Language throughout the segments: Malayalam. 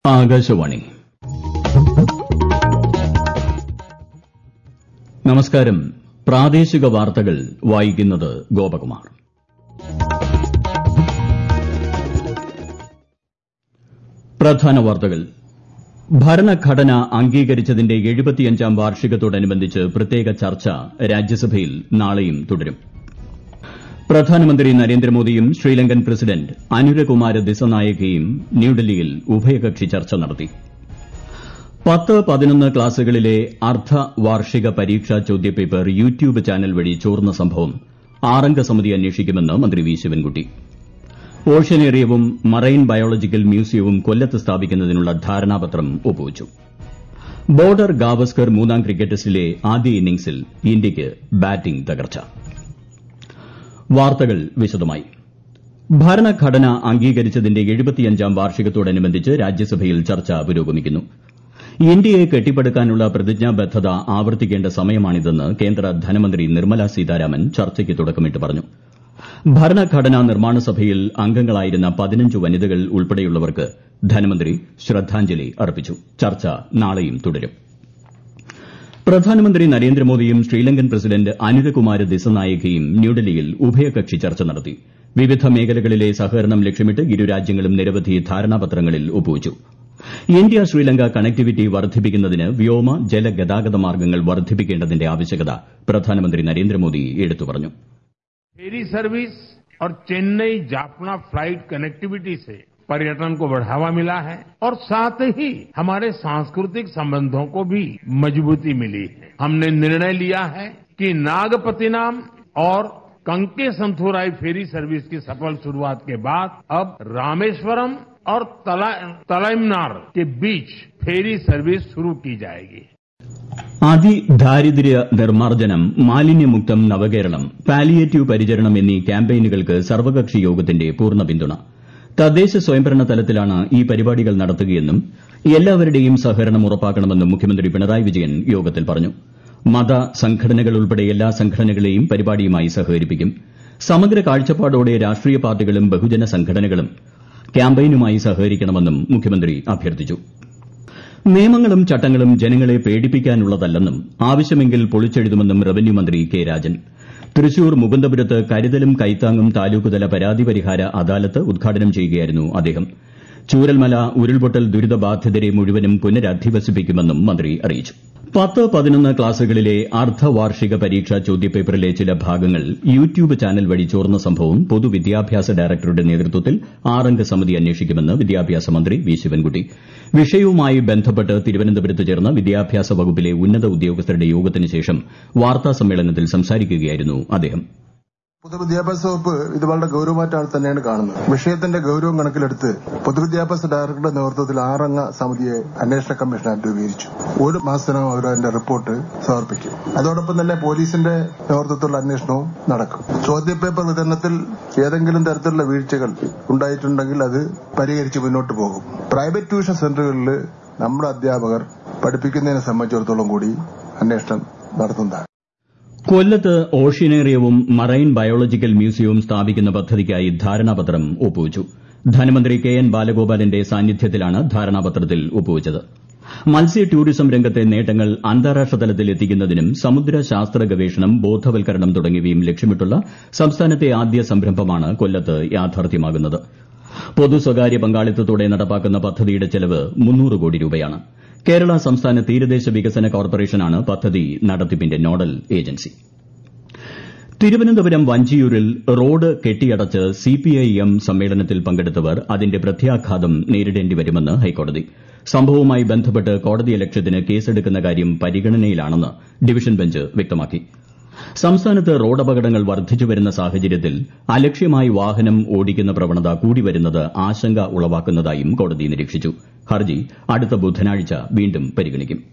ആകാശവാണി നമസ്കാരം പ്രാദേശിക വാർത്തകൾ വായിക്കുന്നത് ഗോപകുമാർ പ്രധാന വാർത്തകൾ ഭരണഘടന അംഗീകരിച്ചതിന്റെ എഴുപത്തിയഞ്ചാം വാർഷികത്തോടനുബന്ധിച്ച് പ്രത്യേക ചർച്ച രാജ്യസഭയിൽ നാളെയും തുടരും പ്രധാനമന്ത്രി നരേന്ദ്രമോദിയും ശ്രീലങ്കൻ പ്രസിഡന്റ് അനുരകുമാര ദിസനായകയും ന്യൂഡൽഹിയിൽ ഉഭയകക്ഷി ചർച്ച നടത്തി പത്ത് പതിനൊന്ന് ക്ലാസുകളിലെ അർദ്ധ വാർഷിക പരീക്ഷാ ചോദ്യപേപ്പർ യൂട്യൂബ് ചാനൽ വഴി ചോർന്ന സംഭവം ആറംഗ സമിതി അന്വേഷിക്കുമെന്ന് മന്ത്രി വി ശിവൻകുട്ടി ഓഷ്യനേറിയവും മറൈൻ ബയോളജിക്കൽ മ്യൂസിയവും കൊല്ലത്ത് സ്ഥാപിക്കുന്നതിനുള്ള ധാരണാപത്രം ഒപ്പുവച്ചു ബോർഡർ ഗാവസ്കർ മൂന്നാം ക്രിക്കറ്റ് ടെസ്റ്റിലെ ആദ്യ ഇന്നിംഗ്സിൽ ഇന്ത്യയ്ക്ക് ബാറ്റിംഗ് തകർച്ച വാർത്തകൾ വിശദമായി ഭരണഘടന അംഗീകരിച്ചതിന്റെ എഴുപത്തിയഞ്ചാം വാർഷികത്തോടനുബന്ധിച്ച് രാജ്യസഭയിൽ ചർച്ച പുരോഗമിക്കുന്നു ഇന്ത്യയെ കെട്ടിപ്പടുക്കാനുള്ള പ്രതിജ്ഞാബദ്ധത ആവർത്തിക്കേണ്ട സമയമാണിതെന്ന് കേന്ദ്ര ധനമന്ത്രി നിർമ്മല സീതാരാമൻ ചർച്ചയ്ക്ക് തുടക്കമിട്ട് പറഞ്ഞു ഭരണഘടനാ നിർമ്മാണ സഭയിൽ അംഗങ്ങളായിരുന്ന പതിനഞ്ച് വനിതകൾ ഉൾപ്പെടെയുള്ളവർക്ക് ധനമന്ത്രി ശ്രദ്ധാഞ്ജലി അർപ്പിച്ചു ചർച്ച നാളെയും തുടരും പ്രധാനമന്ത്രി നരേന്ദ്രമോദിയും ശ്രീലങ്കൻ പ്രസിഡന്റ് അനുരകുമാര ദിസനായകയും ന്യൂഡൽഹിയിൽ ഉഭയകക്ഷി ചർച്ച നടത്തി വിവിധ മേഖലകളിലെ സഹകരണം ലക്ഷ്യമിട്ട് ഇരു രാജ്യങ്ങളും നിരവധി ധാരണാപത്രങ്ങളിൽ ഒപ്പുവച്ചു ഇന്ത്യ ശ്രീലങ്ക കണക്ടിവിറ്റി വർദ്ധിപ്പിക്കുന്നതിന് വ്യോമ ജല ഗതാഗത മാർഗ്ഗങ്ങൾ വർദ്ധിപ്പിക്കേണ്ടതിന്റെ ആവശ്യകത പ്രധാനമന്ത്രി നരേന്ദ്രമോദി എടുത്തു പറഞ്ഞു फेरी सर्विस और चेन्नई जाफना फ्लाइट कनेक्टिविटी से पर्यटन को बढ़ावा मिला है और साथ ही हमारे सांस्कृतिक संबंधों को भी मजबूती मिली है हमने निर्णय लिया है कि नागपतिनाम और कंके संथुराई फेरी सर्विस की सफल शुरुआत के बाद अब रामेश्वरम और तला, तलाइमनार के बीच फेरी सर्विस शुरू की जाएगी അതിദാരിദ്ര്യ നിർമ്മാർജ്ജനം മാലിന്യമുക്തം നവകേരളം പാലിയേറ്റീവ് പരിചരണം എന്നീ ക്യാമ്പയിനുകൾക്ക് സർവകക്ഷി യോഗത്തിന്റെ പൂർണ്ണ പിന്തുണ തദ്ദേശ സ്വയംഭരണ തലത്തിലാണ് ഈ പരിപാടികൾ നടത്തുകയെന്നും എല്ലാവരുടെയും സഹകരണം ഉറപ്പാക്കണമെന്നും മുഖ്യമന്ത്രി പിണറായി വിജയൻ യോഗത്തിൽ പറഞ്ഞു മത സംഘടനകൾ ഉൾപ്പെടെ എല്ലാ സംഘടനകളെയും പരിപാടിയുമായി സഹകരിപ്പിക്കും സമഗ്ര കാഴ്ചപ്പാടോടെ രാഷ്ട്രീയ പാർട്ടികളും ബഹുജന സംഘടനകളും ക്യാമ്പയിനുമായി സഹകരിക്കണമെന്നും മുഖ്യമന്ത്രി അഭ്യർത്ഥിച്ചു നിയമങ്ങളും ചട്ടങ്ങളും ജനങ്ങളെ പേടിപ്പിക്കാനുള്ളതല്ലെന്നും ആവശ്യമെങ്കിൽ പൊളിച്ചെഴുതുമെന്നും റവന്യൂ മന്ത്രി കെ രാജൻ തൃശൂർ മുകുന്ദപുരത്ത് കരുതലും കൈത്താങ്ങും താലൂക്കുതല പരാതി പരിഹാര അദാലത്ത് ഉദ്ഘാടനം ചെയ്യുകയായിരുന്നു അദ്ദേഹം ചൂരൽമല ഉരുൾപൊട്ടൽ ദുരിതബാധിതരെ മുഴുവനും പുനരധിവസിപ്പിക്കുമെന്നും മന്ത്രി അറിയിച്ചു പത്ത് പതിനൊന്ന് ക്ലാസുകളിലെ അർദ്ധവാർഷിക പരീക്ഷാ ചോദ്യപേപ്പറിലെ ചില ഭാഗങ്ങൾ യൂട്യൂബ് ചാനൽ വഴി ചോർന്ന സംഭവം പൊതുവിദ്യാഭ്യാസ ഡയറക്ടറുടെ നേതൃത്വത്തിൽ ആറംഗ സമിതി അന്വേഷിക്കുമെന്ന് വിദ്യാഭ്യാസ മന്ത്രി വി ശിവൻകുട്ടി വിഷയവുമായി ബന്ധപ്പെട്ട് തിരുവനന്തപുരത്ത് ചേർന്ന വിദ്യാഭ്യാസ വകുപ്പിലെ ഉന്നത ഉദ്യോഗസ്ഥരുടെ യോഗത്തിന് ശേഷം വാർത്താസമ്മേളനത്തിൽ സംസാരിക്കുകയായിരുന്നു അദ്ദേഹം പൊതുവിദ്യാഭ്യാസ വകുപ്പ് ഇത് വളരെ ഗൌരവമായിട്ടാണ് തന്നെയാണ് കാണുന്നത് വിഷയത്തിന്റെ ഗൌരവം കണക്കിലെടുത്ത് പൊതുവിദ്യാഭ്യാസ ഡയറക്ടറുടെ നേതൃത്വത്തിൽ ആറംഗ സമിതിയെ അന്വേഷണ കമ്മീഷൻ രൂപീകരിച്ചു ഒരു മാസത്തിനകം അവർ അതിന്റെ റിപ്പോർട്ട് സമർപ്പിക്കും അതോടൊപ്പം തന്നെ പോലീസിന്റെ നേതൃത്വത്തിലുള്ള അന്വേഷണവും നടക്കും ചോദ്യപേപ്പർ വിതരണത്തിൽ ഏതെങ്കിലും തരത്തിലുള്ള വീഴ്ചകൾ ഉണ്ടായിട്ടുണ്ടെങ്കിൽ അത് പരിഹരിച്ച് മുന്നോട്ട് പോകും പ്രൈവറ്റ് ട്യൂഷൻ സെന്ററുകളിൽ നമ്മുടെ അധ്യാപകർ പഠിപ്പിക്കുന്നതിനെ സംബന്ധിച്ചിടത്തോളം കൂടി അന്വേഷണം നടത്തുന്നതാണ് കൊല്ലത്ത് ഓഷ്യനേറിയവും മറൈൻ ബയോളജിക്കൽ മ്യൂസിയവും സ്ഥാപിക്കുന്ന പദ്ധതിക്കായി ധാരണാപത്രം ഒപ്പുവച്ചു ധനമന്ത്രി കെ എൻ ബാലഗോപാലിന്റെ സാന്നിധ്യത്തിലാണ് ധാരണാപത്രത്തിൽ ഒപ്പുവച്ചത് മത്സ്യ ടൂറിസം രംഗത്തെ നേട്ടങ്ങൾ അന്താരാഷ്ട്ര തലത്തിൽ എത്തിക്കുന്നതിനും സമുദ്ര ശാസ്ത്ര ഗവേഷണം ബോധവൽക്കരണം തുടങ്ങിയവയും ലക്ഷ്യമിട്ടുള്ള സംസ്ഥാനത്തെ ആദ്യ സംരംഭമാണ് കൊല്ലത്ത് യാഥാർത്ഥ്യമാകുന്നത് പൊതു സ്വകാര്യ പങ്കാളിത്തത്തോടെ നടപ്പാക്കുന്ന പദ്ധതിയുടെ ചെലവ് മുന്നൂറ് കോടി രൂപയാണ് കേരള സംസ്ഥാന തീരദേശ വികസന കോർപ്പറേഷനാണ് പദ്ധതി നടത്തിപ്പിന്റെ നോഡൽ ഏജൻസി തിരുവനന്തപുരം വഞ്ചിയൂരിൽ റോഡ് കെട്ടിയടച്ച് സിപിഐഎം സമ്മേളനത്തിൽ പങ്കെടുത്തവർ അതിന്റെ പ്രത്യാഘാതം നേരിടേണ്ടി വരുമെന്ന് ഹൈക്കോടതി സംഭവവുമായി ബന്ധപ്പെട്ട് കോടതിയലക്ഷ്യത്തിന് കേസെടുക്കുന്ന കാര്യം പരിഗണനയിലാണെന്ന് ഡിവിഷൻ ബെഞ്ച് വ്യക്തമാക്കി സംസ്ഥാനത്ത് റോഡപകടങ്ങൾ വർദ്ധിച്ചുവരുന്ന സാഹചര്യത്തിൽ അലക്ഷ്യമായി വാഹനം ഓടിക്കുന്ന പ്രവണത കൂടിവരുന്നത് ആശങ്ക ഉളവാക്കുന്നതായും കോടതി നിരീക്ഷിച്ചു ഹർജി അടുത്ത ബുധനാഴ്ച വീണ്ടും പരിഗണിക്കും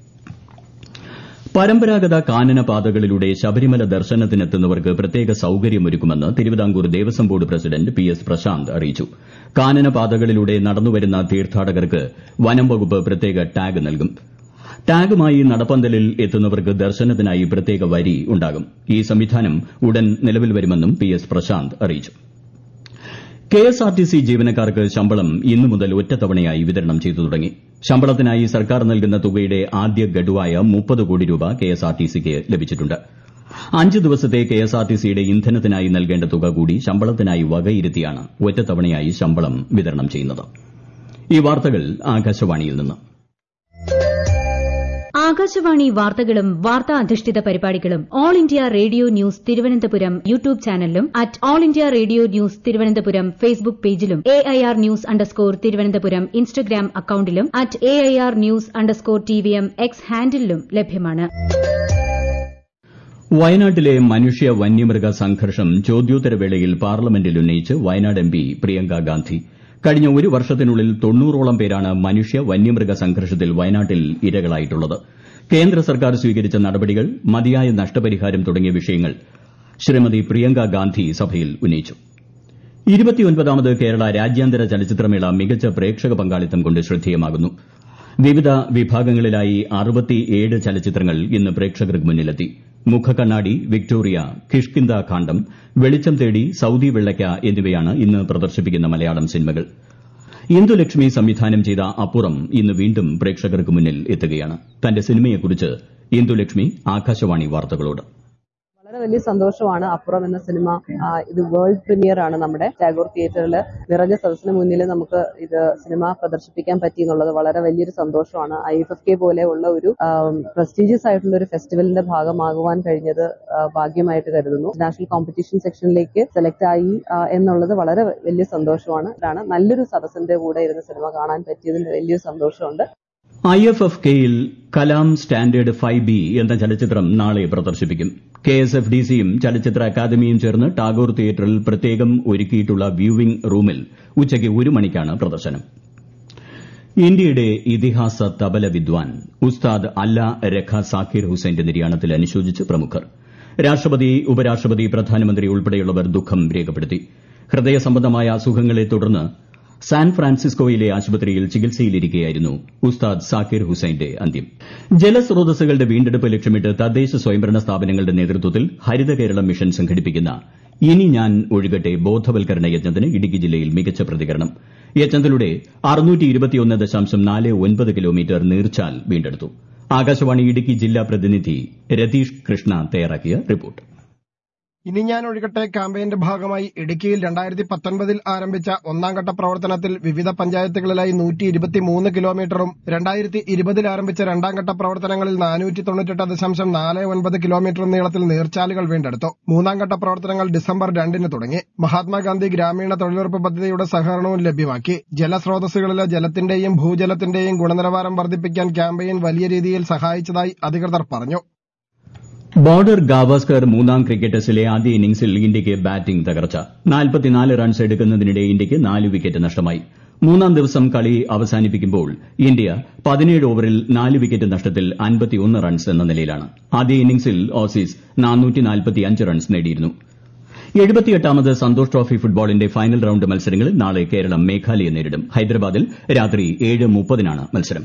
പരമ്പരാഗത കാനന പാതകളിലൂടെ ശബരിമല ദർശനത്തിനെത്തുന്നവർക്ക് പ്രത്യേക സൌകര്യമൊരുക്കുമെന്ന് Thiruvithamkoor Devaswom board president P S Prashanth അറിയിച്ചു കാനന പാതകളിലൂടെ നടന്നുവരുന്ന തീർത്ഥാടകർക്ക് വനം വകുപ്പ് പ്രത്യേക ടാഗ് നൽകും ടാഗുമായി നടപ്പന്തലിൽ എത്തുന്നവർക്ക് ദർശനത്തിനായി പ്രത്യേക വരി ഉണ്ടാകും ഈ സംവിധാനം ഉടൻ നിലവിൽ വരുമെന്നും പി എസ് പ്രശാന്ത് അറിയിച്ചു കെഎസ്ആർടിസി ജീവനക്കാർക്ക് ശമ്പളം ഇന്നു മുതൽ ഒറ്റത്തവണയായി വിതരണം ചെയ്തു തുടങ്ങി ശമ്പളത്തിനായി സർക്കാർ നൽകുന്ന തുകയുടെ ആദ്യ ഗഡുവായ മുപ്പത് കോടി രൂപ കെഎസ്ആർടിസിക്ക് ലഭിച്ചിട്ടുണ്ട് അഞ്ച് ദിവസത്തെ കെഎസ്ആർടിസിയുടെ ഇന്ധനത്തിനായി നൽകേണ്ട തുക കൂടി ശമ്പളത്തിനായി വകയിരുത്തിയാണ് ഒറ്റത്തവണയായി ശമ്പളം വിതരണം ചെയ്യുന്നത് ഈ വാർത്തകൾ ആകാശവാണിയിൽ നിന്ന് ആകാശവാണി വാർത്തകളും വാർത്താ അധിഷ്ഠിത പരിപാടികളും All India Radio news Thiruvananthapuram YouTube ചാനലിലും at All India Radio news Thiruvananthapuram Facebook പേജിലും A I R news underscore Thiruvananthapuram Instagram അക്കൌണ്ടിലും at A I R news underscore T V M X ഹാൻഡിലും ലഭ്യമാണ് വയനാട്ടിലെ മനുഷ്യ വന്യമൃഗ സംഘർഷം ചോദ്യോത്തരവേളയിൽ പാർലമെന്റിൽ ഉന്നയിച്ച് വയനാട് എം പി പ്രിയങ്ക ഗാന്ധി കഴിഞ്ഞ ഒരു വർഷത്തിനുള്ളിൽ തൊണ്ണൂറോളം പേരാണ് മനുഷ്യ വന്യമൃഗ സംഘർഷത്തിൽ വയനാട്ടിൽ ഇരകളായിട്ടുള്ളത് കേന്ദ്ര സർക്കാർ സ്വീകരിച്ച നടപടികൾ മതിയായ നഷ്ടപരിഹാരം തുടങ്ങിയ വിഷയങ്ങൾ ശ്രീമതി പ്രിയങ്ക ഗാന്ധി സഭയിൽ ഉന്നയിച്ചു ഇരുപത്തിയൊൻപതാമത് കേരള രാജ്യാന്തര ചലച്ചിത്രമേള മികച്ച പ്രേക്ഷക പങ്കാളിത്തം കൊണ്ട് ശ്രദ്ധേയമാകുന്നു വിവിധ വിഭാഗങ്ങളിലായി അറുപത്തിയേഴ് ചലച്ചിത്രങ്ങൾ ഇന്ന് പ്രേക്ഷകർക്ക് മുന്നിലെത്തി മുഖക്കണ്ണാടി വിക്ടോറിയ കിഷ്കിന്ദ കാണ്ഡം വെളിച്ചം തേടി സൌദി വെള്ളയ്ക്ക എന്നിവയാണ് ഇന്ന് പ്രദർശിപ്പിക്കുന്ന മലയാളം സിനിമകൾ ഇന്ദുലക്ഷ്മി സംവിധാനം ചെയ്ത അപ്പുറം ഇന്ന് വീണ്ടും പ്രേക്ഷകർക്ക് മുന്നിൽ എത്തുകയാണ് തന്റെ സിനിമയെക്കുറിച്ച് ഇന്ദുലക്ഷ്മി ആകാശവാണി വാർത്തകളോട് വളരെ വലിയ സന്തോഷമാണ് അപ്പുറം എന്ന സിനിമ ആ, ഇത് വേൾഡ് പ്രീമിയർ ആണ് നമ്മുടെ ടാഗോർ തിയേറ്ററിൽ നിറഞ്ഞ സദസ്സിന് മുന്നിൽ നമുക്ക് ഇത് സിനിമ പ്രദർശിപ്പിക്കാൻ പറ്റി എന്നുള്ളത് വളരെ വലിയൊരു സന്തോഷമാണ് ഐ എഫ് എഫ് കെ പോലെ ഉള്ള ഒരു പ്രസ്റ്റീജിയസ് ആയിട്ടുള്ള ഒരു ഫെസ്റ്റിവലിന്റെ ഭാഗമാകുവാൻ കഴിഞ്ഞത് ആ, ഭാഗ്യമായിട്ട് കരുതുന്നു നാഷണൽ കോമ്പറ്റീഷൻ സെക്ഷനിലേക്ക് സെലക്ട് ആയി ആ, എന്നുള്ളത് വളരെ വലിയ സന്തോഷമാണ് ഇതാണ് നല്ലൊരു സദസ്സിന്റെ കൂടെ ഇരുന്ന് സിനിമ കാണാൻ പറ്റിയതിൽ വലിയൊരു സന്തോഷമുണ്ട് ഐ എഫ് എഫ് കെയിൽ കലാം സ്റ്റാൻഡേർഡ് ഫൈവ് ബി എന്ന ചലച്ചിത്രം നാളെ പ്രദർശിപ്പിക്കും കെ എസ് എഫ് ഡി സിയും ചലച്ചിത്ര അക്കാദമിയും ചേർന്ന് ടാഗോർ തിയേറ്ററിൽ പ്രത്യേകം ഒരുക്കിയിട്ടുള്ള വ്യൂവിംഗ് റൂമിൽ ഉച്ചയ്ക്ക് ഒരു മണിക്കാണ് പ്രദർശനം ഇന്ത്യയുടെ ഇതിഹാസ തബല വിദ്വാൻ ഉസ്താദ് അല്ല രഖ സാക്കിർ ഹുസൈന്റെ നിര്യാണത്തിൽ അനുശോചിച്ച് പ്രമുഖർ രാഷ്ട്രപതി ഉപരാഷ്ട്രപതി പ്രധാനമന്ത്രി ഉൾപ്പെടെയുള്ളവർ ദുഃഖം രേഖപ്പെടുത്തി ഹൃദയ സംബന്ധമായ അസുഖങ്ങളെ തുടർന്ന് സാൻ ഫ്രാൻസിസ്കോയിലെ ആശുപത്രിയിൽ ചികിത്സയിലിരിക്കെയായിരുന്നു ഉസ്താദ് സാക്കിർ ഹുസൈന്റെ അന്ത്യം ജലസ്രോതസ്സുകളുടെ വീണ്ടെടുപ്പ് ലക്ഷ്യമിട്ട് തദ്ദേശ സ്വയംഭരണ സ്ഥാപനങ്ങളുടെ നേതൃത്വത്തിൽ ഹരിത കേരളം മിഷൻ സംഘടിപ്പിക്കുന്ന ഇനി ഞാൻ ഒഴുകട്ടെ ബോധവൽക്കരണ യജ്ഞത്തിന് ഇടുക്കി ജില്ലയിൽ മികച്ച പ്രതികരണം യജ്ഞത്തിലൂടെ കിലോമീറ്റർ നീർച്ചാൽ വീണ്ടെടുത്തു ആകാശവാണി ഇടുക്കി ജില്ലാ പ്രതിനിധി രതീഷ് കൃഷ്ണ തയ്യാറാക്കിയ റിപ്പോർട്ട് ഇനി ഞാൻ ഒഴുകട്ടെ ക്യാമ്പയിന്റെ ഭാഗമായി ഇടുക്കിയിൽ രണ്ടായിരത്തി പത്തൊൻപതിൽ ആരംഭിച്ച ഒന്നാംഘട്ട പ്രവർത്തനത്തിൽ വിവിധ പഞ്ചായത്തുകളിലായി നൂറ്റി ഇരുപത്തിമൂന്ന് കിലോമീറ്ററും രണ്ടായിരത്തി ഇരുപതിൽ ആരംഭിച്ച രണ്ടാംഘട്ട പ്രവർത്തനങ്ങളിൽ നാനൂറ്റി തൊണ്ണൂറ്റെട്ട് ദശാംശം നാല് ഒൻപത് കിലോമീറ്റർ നീളത്തിൽ നീർച്ചാലുകൾ വീണ്ടെടുത്തു മൂന്നാംഘട്ട പ്രവർത്തനങ്ങൾ ഡിസംബർ രണ്ടിന് തുടങ്ങി മഹാത്മാഗാന്ധി ഗ്രാമീണ തൊഴിലുറപ്പ് പദ്ധതിയുടെ സഹകരണവും ലഭ്യമാക്കി ജലസ്രോതസ്സുകളിലെ ജലത്തിന്റെയും ഭൂജലത്തിന്റെയും ഗുണനിലവാരം വർദ്ധിപ്പിക്കാൻ ക്യാമ്പയിൻ വലിയ രീതിയിൽ സഹായിച്ചതായി അധികൃതർ പറഞ്ഞു ബോർഡർ ഗാവസ്കർ മൂന്നാം ക്രിക്കറ്റ് ടെസ്റ്റിലെ ആദ്യ ഇന്നിംഗ്സിൽ ഇന്ത്യയ്ക്ക് ബാറ്റിംഗ് തകർച്ച റൺസ് എടുക്കുന്നതിനിടെ ഇന്ത്യയ്ക്ക് നാല് വിക്കറ്റ് നഷ്ടമായി മൂന്നാം ദിവസം കളി അവസാനിപ്പിക്കുമ്പോൾ ഇന്ത്യ പതിനേഴ് ഓവറിൽ നാല് വിക്കറ്റ് നഷ്ടത്തിൽ റൺസ് എന്ന നിലയിലാണ് ആദ്യ ഇന്നിംഗ്സിൽ ഓസീസ് റൺസ് നേടിയിരുന്നു എഴുപത്തിയെട്ടാമത് സന്തോഷ് ട്രോഫി ഫുട്ബോളിന്റെ ഫൈനൽ റൌണ്ട് മത്സരങ്ങളിൽ നാളെ കേരളം മേഘാലയെ നേരിടും ഹൈദരാബാദിൽ രാത്രി ഏഴ് മുപ്പതിനാണ് മത്സരം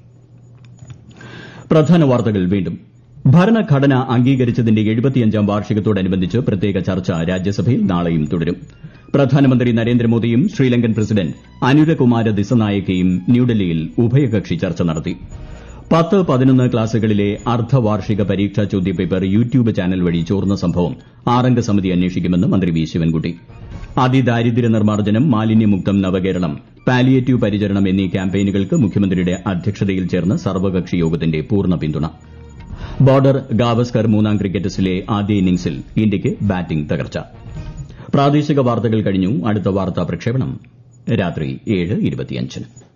പ്രധാന വാർത്തകൾ വീണ്ടും ഭരണഘടന അംഗീകരിച്ചതിന്റെ എഴുപത്തിയഞ്ചാം വാർഷികത്തോടനുബന്ധിച്ച് പ്രത്യേക ചർച്ച രാജ്യസഭയിൽ നാളെയും തുടരും പ്രധാനമന്ത്രി നരേന്ദ്രമോദിയും ശ്രീലങ്കൻ പ്രസിഡന്റ് അനുരകുമാര ദിസനായകയും ന്യൂഡൽഹിയിൽ ഉഭയകക്ഷി ചർച്ച നടത്തി പത്ത് പതിനൊന്ന് ക്ലാസുകളിലെ അർദ്ധവാർഷിക പരീക്ഷാ ചോദ്യപേപ്പർ യൂട്യൂബ് ചാനൽ വഴി ചോർന്ന സംഭവം ആറംഗ സമിതി അന്വേഷിക്കുമെന്ന് മന്ത്രി വി ശിവൻകുട്ടി അതിദാരിദ്ര്യ നിർമ്മാർജ്ജനം മാലിന്യമുക്തം നവകേരളം പാലിയേറ്റീവ് പരിചരണം എന്നീ ക്യാമ്പയിനുകൾക്ക് മുഖ്യമന്ത്രിയുടെ അധ്യക്ഷതയിൽ ചേർന്ന സർവകക്ഷി യോഗത്തിന്റെ പൂർണ്ണ പിന്തുണ ബോർഡർ ഗാവസ്കർ മൂന്നാം ക്രിക്കറ്റ് ടെസ്റ്റിലെ ആദ്യ ഇന്നിംഗ്സിൽ ഇന്ത്യയ്ക്ക് ബാറ്റിംഗ് തകർച്ച പ്രാദേശിക വാർത്തകൾ കഴിഞ്ഞു അടുത്ത വാർത്താ പ്രക്ഷേപണം രാത്രി ഏഴ് ഇരുപത്തിയഞ്ചിന്